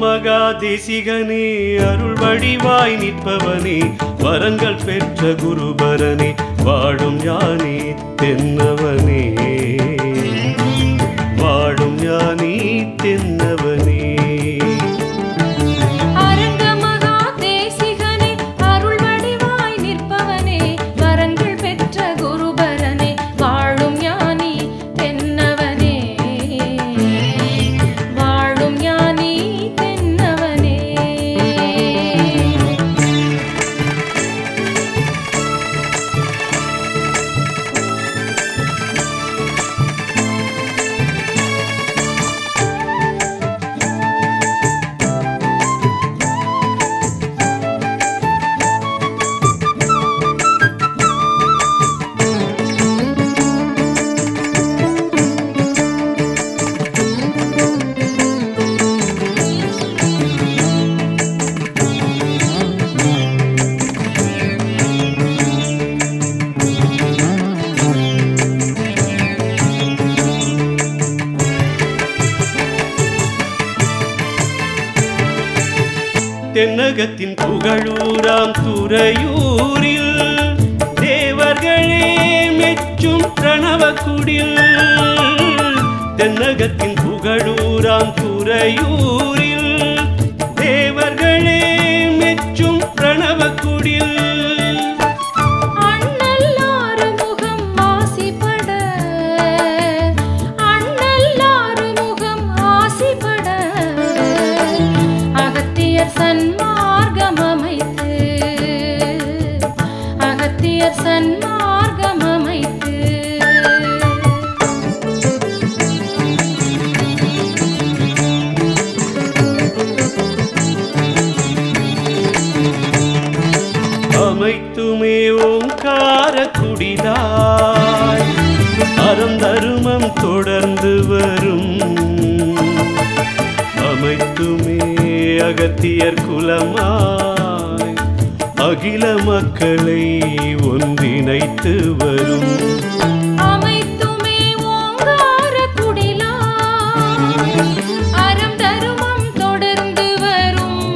மகா தேசிகனே அருள் வடிவாய் நிற்பவனே வரங்கள் பெற்ற குருபரனே வாழும் ஞானி தென்னவனே வாழும் ஞானி தென்னவனே அரங்க மகா தேசிகனே அருள் வடிவாய் நிற்பவனே வரங்கள் பெற்ற குருபரனே வாழும் ஞானி தென்னவனே வாழும் ஞானி தென்னவனே தென்னகத்தின் புகழூராம் துறையூரில் தேவர்களே மெச்சும் பிரணவக்குடில் தென்னகத்தின் புகழூராம் துறையூரில் தேவர்களே மெச்சும் பிரணவக்குடில் அண்ணல்லாறு முகம் ஆசிபட அண்ணல்லாறு முகம் ஆசிபட அகத்தியர் சன்மார்க்கம் அமைத்து அகத்தியர் சன்மார்க்கம் அமைத்து அமைத்துமே ஓங்கார குடிலாய் அறம் தருமம் தொடர்ந்து வரும் அமைத்துமே அகத்தியர் குலமாய் அகில மக்களை ஒன்றிணைத்து வரும் அமைத்துமே ஓங்கார குடிலாய் அறம் தருமம் தொடர்ந்து வரும்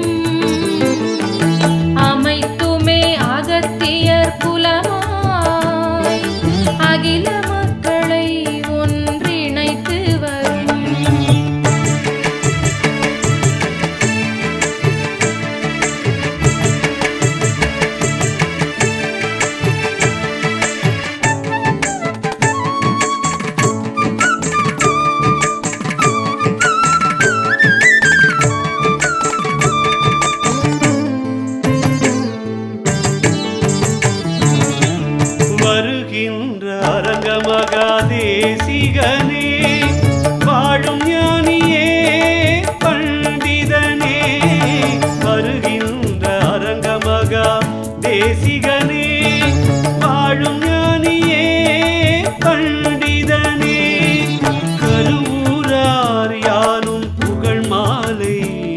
அமைத்துமே அகத்தியர் குலமாய் அகில மக்களை ஒன்றிணைத்து வரும் வருகின்ற அரங்க மகாதேசிகனே வாழும் ஞானியே பண்டிதனே வருகின்ற அரங்க மகா தேசிகனே வாழும் ஞானியே பண்டிதனே கருவூரார் யானும் புகழ் மாலை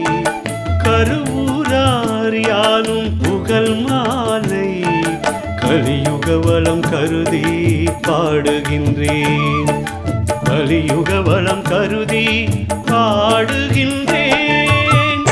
கருவூரார் யானும் புகழ் மாலை கலியுக வளம் கருதி பாடுகின்றேன் கலியுக வளம் கருதி பாடுகின்றேன்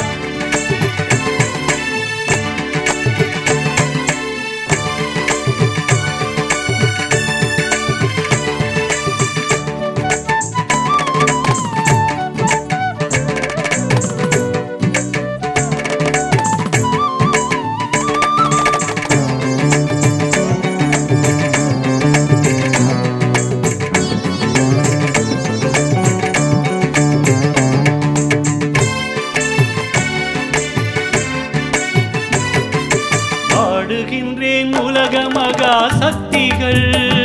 பாடுகின்றேன் உலக மகா சக்திகள்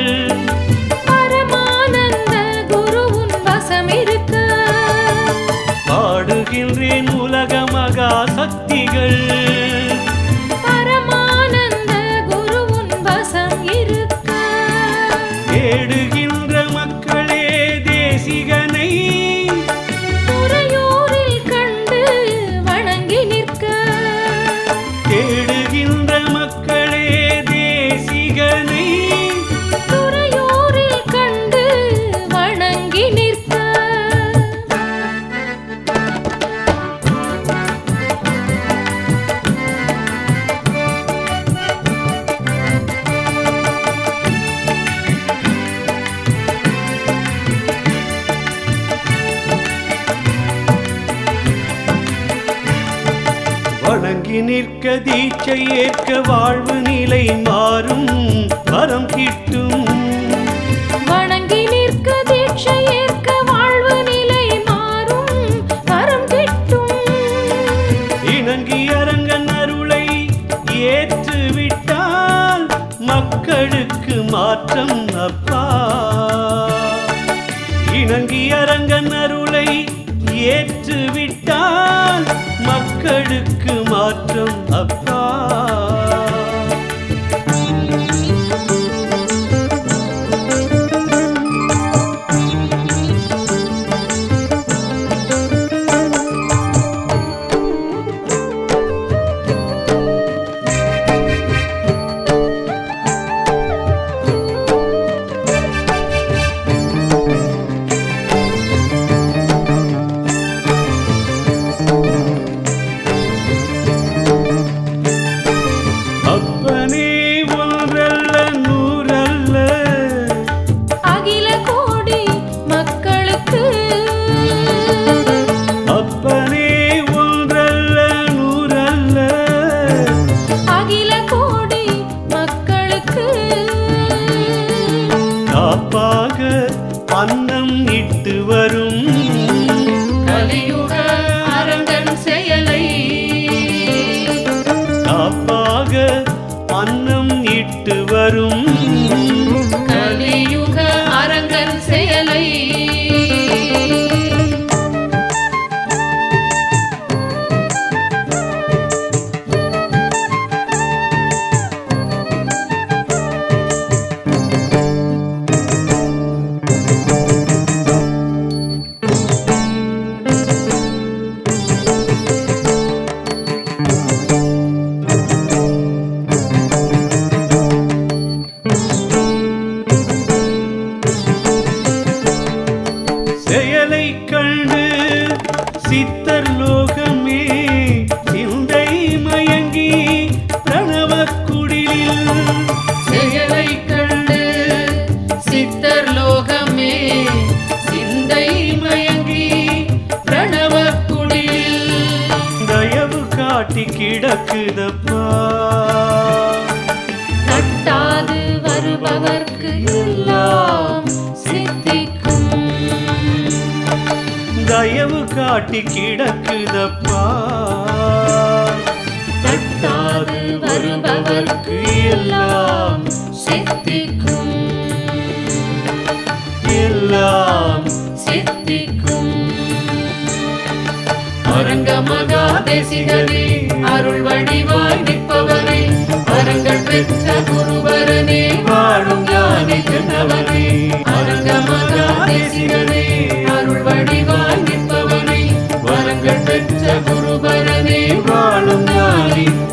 பரமானந்த குருவுன் வசமிருக்க பாடுகின்றேன் உலக மகா சக்திகள் பரமானந்த குருவுன் வசம் இருக்க தேடுகின்ற மக்களே தேசிகனை துறையூரில் கண்டு வணங்கி நிற்க தேடுகின்ற மக்களே தேசிகனை துறையூரில் கண்டு வணங்கி நிற்க வணங்கி நிற்க தீட்சை ஏற்க வாழ்வு நிலை மாறும் வரம் கிட்டும் வணங்கி நிற்க தீட்சை ஏற்க வாழ்வு நிலை மாறும் வரம் கிட்டும் இணங்கி அரங்கன் அருளை ஏற்றுவிட்டால் மக்களுக்கு மாற்றம் அப்பா இணங்கி அரங்கன் அருளை ஏற்றுவிட்டால் மக்களுக்கு மாற்றம் அப்பா அப்பனே ஒன்றல்ல நூறல்ல அகில கோடி மக்களுக்கு அப்பனே ஒன்றல்ல நூறல்ல அகில கோடி மக்களுக்கு காப்பாக அன்னம் இட்டு வரும் கலியுக அரங்கன் செயலை காப்பாக அன்னம் இட்டு வரும் கலியுக அரங்கன் செயலை செயலை கண்டு சித்தர் லோகமே சிந்தை மயங்கி பிரணவ குடிலில் செயலை கண்டு சித்தர் லோகமே சிந்தை மயங்கி பிரணவ குடில் தயவு காட்டி கிடக்குதப்பா தட்டாது வருபவர்க்கு எல்லாம் சித்திக்கும் தயவு காட்டி கிடக்குதப்பா தட்டாது வருபவர்க்கு எல்லாம் சித்திக்கும் எல்லாம் சித்திக்கும் அரங்க மகா தேசிகனே அருள் வடிவாய் நிற்பவனே அரங்கள் பெற்ற குருவரனே வாழும் ஞானி கண்டவனே அரங்க மகா தேசிகனே அருள் வடிவாய் நிற்பவனே வரங்கள் பெற்ற குருவரனே வாழும் ஞானி